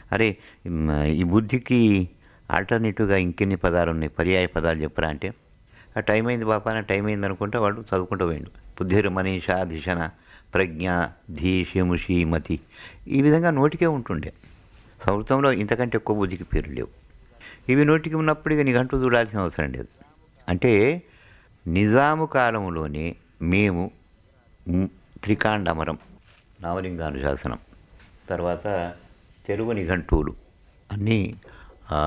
అరే మ్, ఈ బుద్ధికి ఆల్టర్నేటివ్గా ఇంకెన్ని పదాలు ఉన్నాయి పర్యాయ పదాలు చెప్పరా అంటే ఆ టైం అయింది బాపా నా టైం అయింది అనుకుంటే వాడు చదువుకుంటూ పోయిండు బుద్ధిర్ మనీష ధిషణ ప్రజ్ఞ ధీ షిముషి మతి ఈ విధంగా నోటికే ఉంటుండే సంస్కృతంలో ఇంతకంటే ఎక్కువ బుద్ధికి పేర్లు లేవు ఇవి నోటికి ఉన్నప్పుడు ఇక నిఘంటు చూడాల్సిన అవసరం లేదు అంటే నిజాము కాలంలోనే మేము మ్, త్రికాండమరం నామలింగానుశాసనం తర్వాత తెలుగు నిఘంటువులు అన్నీ ఆ,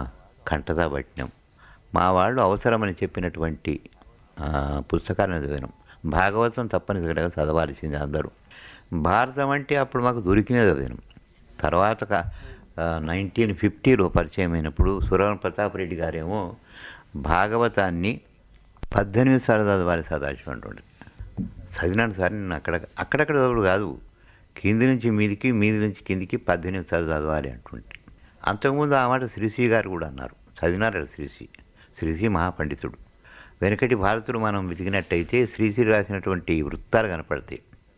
కంటదా పట్టినాం మా వాళ్ళు అవసరమని చెప్పినటువంటి ఆ, పుస్తకాలను చదివినాం భాగవతం తప్పనిసరిగా చదవాల్సింది అందరూ భారతం అంటే అప్పుడు మాకు దొరికినది చదివినాం తర్వాత నైన్టీన్ ఫిఫ్టీలో పరిచయం అయినప్పుడు సురవణ ప్రతాప్ రెడ్డి గారేమో భాగవతాన్ని పద్దెనిమిది సార్లు చదవాలి సదాశివం అంటుండే చదివినాను సార్ నేను అక్కడ అక్కడక్కడ చదువుడు కాదు కింది నుంచి మీదికి మీది నుంచి కిందికి పద్దెనిమిది సార్లు చదవాలి అంటుంటే అంతకుముందు ఆ మాట శ్రీశ్రీ గారు కూడా అన్నారు చదివినారు శ్రీశ్రీ శ్రీశ్రీ మహాపండితుడు వెనకటి భారతుడు మనం వెతికినట్టయితే శ్రీశ్రీ రాసినటువంటి వృత్తాలు కనపడతాయి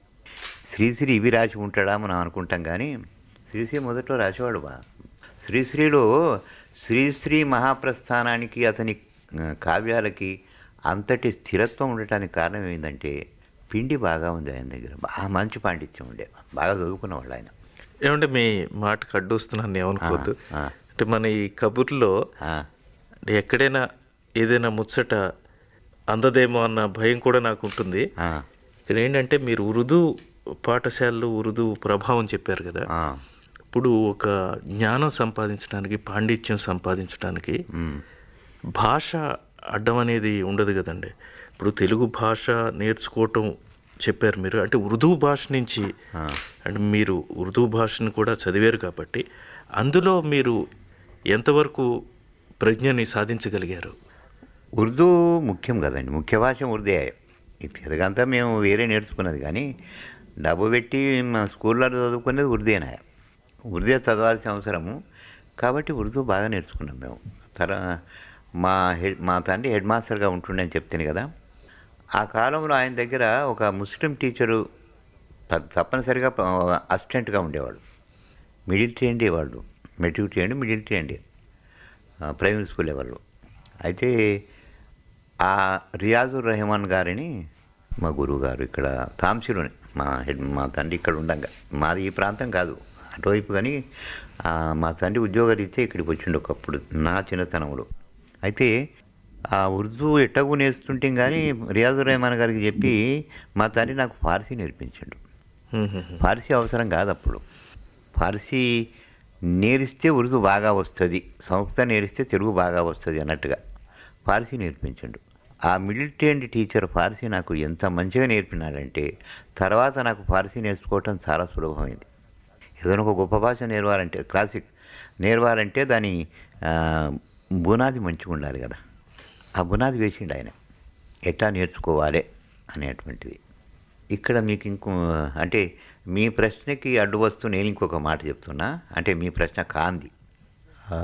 శ్రీశ్రీ ఇవి రాసి ఉంటాడా మనం అనుకుంటాం కానీ శ్రీశ్రీ మొదట్లో రాసేవాడు బా శ్రీశ్రీలో శ్రీశ్రీ మహాప్రస్థానానికి అతని ఆ, కావ్యాలకి అంతటి స్థిరత్వం ఉండటానికి కారణం ఏంటంటే పిండి బాగా ఉంది ఆయన దగ్గర బాగా మంచి పాండిత్యం ఉండే బాగా చదువుకున్నవాడు ఆయన ఏమంటే మీ మాటకు అడ్డొస్తున్నాను ఏమనుకోవద్దు ఆ. అంటే మన ఈ కబుర్లో ఆ, అంటే ఎక్కడైనా ఏదైనా ముచ్చట అందదేమో అన్న భయం కూడా నాకు ఉంటుంది ఆ, ఇక్కడ ఏంటంటే మీరు ఉర్దూ పాఠశాలలు ఉర్దూ ప్రభావం చెప్పారు కదా ఆ, ఇప్పుడు ఒక జ్ఞానం సంపాదించడానికి పాండిత్యం సంపాదించడానికి ఉమ్, భాష అడ్డం అనేది ఉండదు కదండి ఇప్పుడు తెలుగు భాష నేర్చుకోవటం చెప్పారు మీరు అంటే ఉర్దూ భాష నుంచి అంటే మీరు ఉర్దూ భాషను కూడా చదివారు కాబట్టి అందులో మీరు ఎంతవరకు ప్రజ్ఞని సాధించగలిగారు ఉర్దూ ముఖ్యం కదండి ముఖ్య భాష ఉర్దే ఈ తెలుగంతా మేము వేరే నేర్చుకున్నది కానీ డబ్బు పెట్టి మా స్కూల్లో చదువుకునేది ఉర్దేనా ఉర్దే చదవాల్సిన అవసరము కాబట్టి ఉర్దూ బాగా నేర్చుకున్నాం మేము తర మా హెడ్ మా తండ్రి హెడ్ మాస్టర్గా ఉంటుండే అని చెప్తాను కదా ఆ కాలంలో ఆయన దగ్గర ఒక ముస్లిం టీచరు త- తప్పనిసరిగా అసిస్టెంట్గా ఉండేవాడు మిడిల్ ట్రైండ్ వాళ్ళు matric trained middle trained primary school వాళ్ళు అయితే ఆ రియాజుర్ రెహమాన్ గారిని మా గురువు గారు ఇక్కడ తాంసీలోనే మా హెడ్ మా తండ్రి ఇక్కడ ఉండంగా మాది ఈ ప్రాంతం కాదు అటువైపు కానీ ఆ, మా తండ్రి ఉద్యోగరీత్యా ఇక్కడికి వచ్చిండు ఒకప్పుడు నా చిన్నతనంలో అయితే ఆ ఉర్దూ ఎట్టగు నేర్చుకుంటే కానీ రియాజుర్ రెహమాన్ గారికి చెప్పి మా తండ్రి నాకు ఫార్సీ నేర్పించాడు ఫార్సీ అవసరం కాదు అప్పుడు ఫార్సీ నేరిస్తే ఉర్దూ బాగా వస్తుంది సంస్కృతం నేరిస్తే తెలుగు బాగా వస్తుంది అన్నట్టుగా ఫార్సీ నేర్పించండు ఆ మిడిల్ ట్రైన్డ్ టీచర్ ఫార్సీ నాకు ఎంత మంచిగా నేర్పినాడంటే తర్వాత నాకు ఫార్సీ నేర్చుకోవటం చాలా సులభమైంది ఏదైనా ఒక గొప్ప భాష నేర్వాలంటే క్లాసిక్ నేర్వాలంటే దాని ఆ, బునాది మంచిగా ఉండాలి కదా ఆ బునాది వేసిండు ఆయన ఎట్లా నేర్చుకోవాలి అనేటువంటిది ఇక్కడ మీకు ఇంకో అంటే మీ ప్రశ్నకి అడ్డు వస్తూ నేను ఇంకొక మాట చెప్తున్నా అంటే మీ ప్రశ్న కాంది ఆ,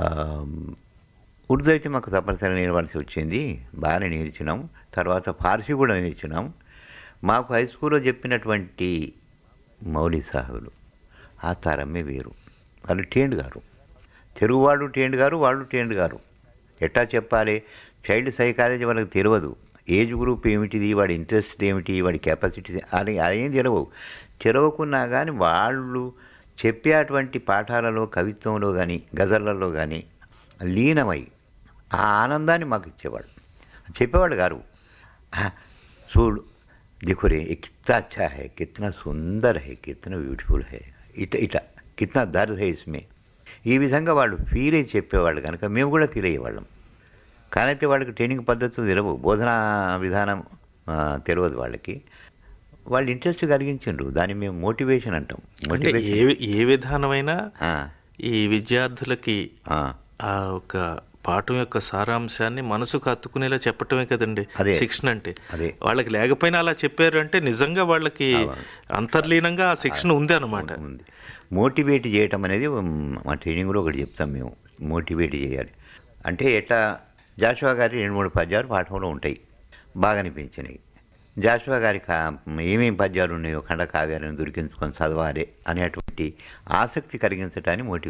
ఉర్దూ అయితే మాకు తప్పనిసరిగా నేర్వాల్సి వచ్చింది బాగానే నేర్చినాం తర్వాత ఫార్సీ కూడా నేర్చినాం మాకు హై స్కూల్లో చెప్పినటువంటి మౌలి సాహులు ఆ తరమే వేరు వాళ్ళు టేండ్ గారు తెలుగువాడు టేండ్ గారు వాళ్ళు టేండ్ గారు ఎట్టా చెప్పాలి చైల్డ్ సైకాలజీ వాళ్ళకి తెలియదు ఏజ్ గ్రూప్ ఏమిటిది వాడి ఇంట్రెస్ట్ ఏమిటి వాడి కెపాసిటీ అని అదేం తెలియవు తెలవకున్నా కానీ వాళ్ళు చెప్పేటువంటి పాఠాలలో కవిత్వంలో కానీ గజళ్ళలో కానీ లీనమై ఆ ఆనందాన్ని మాకు ఇచ్చేవాడు చెప్పేవాడు గారు "ఆ, చూడు देखो रे ये कितना अच्छा है कितना सुंदर है कितना బ్యూటిఫుల్ है ఇట ఇట కిतना దర్ద్ है इसमें ఈ విధంగా వాళ్ళు ఫీల్ అయ్యి చెప్పేవాళ్ళు కనుక మేము కూడా ఫీల్ అయ్యేవాళ్ళం కానైతే వాళ్ళకి ట్రైనింగ్ పద్ధతులు తెలియవు బోధనా విధానం ఆ, తెలియదు వాళ్ళకి వాళ్ళు ఇంట్రెస్ట్ కలిగించిండ్రు దాన్ని మేము మోటివేషన్ అంటాం అంటే మోటివేషన్ ఏ ఏ విధానమైనా ఆ, ఈ విద్యార్థులకి ఆ, ఆ ఒక పాఠం యొక్క సారాంశాన్ని మనసుకు హత్తుకునేలా చెప్పటమే కదండి అదే. శిక్షణ అంటే అదే. వాళ్ళకి లేకపోయినా అలా చెప్పారు అంటే నిజంగా వాళ్ళకి అంతర్లీనంగా ఆ శిక్షణ ఉంది అన్నమాట ఉంది మోటివేట్ చేయటం అనేది ఉమ్, మా ట్రైనింగ్లో ఒకటి చెప్తాం మేము మోటివేట్ చేయాలి అంటే ఎట్లా జాషువా గారి రెండు మూడు పద్యాలు పాఠంలో ఉంటాయి బాగా అనిపించినాయి జాషువా గారి కా ఏమేమి పద్యాలు ఉన్నాయో ఖండ కావ్యాలను దొరికించుకొని చదవాలి అనేటువంటి ఆసక్తి కలిగించడాన్ని మోటివేట్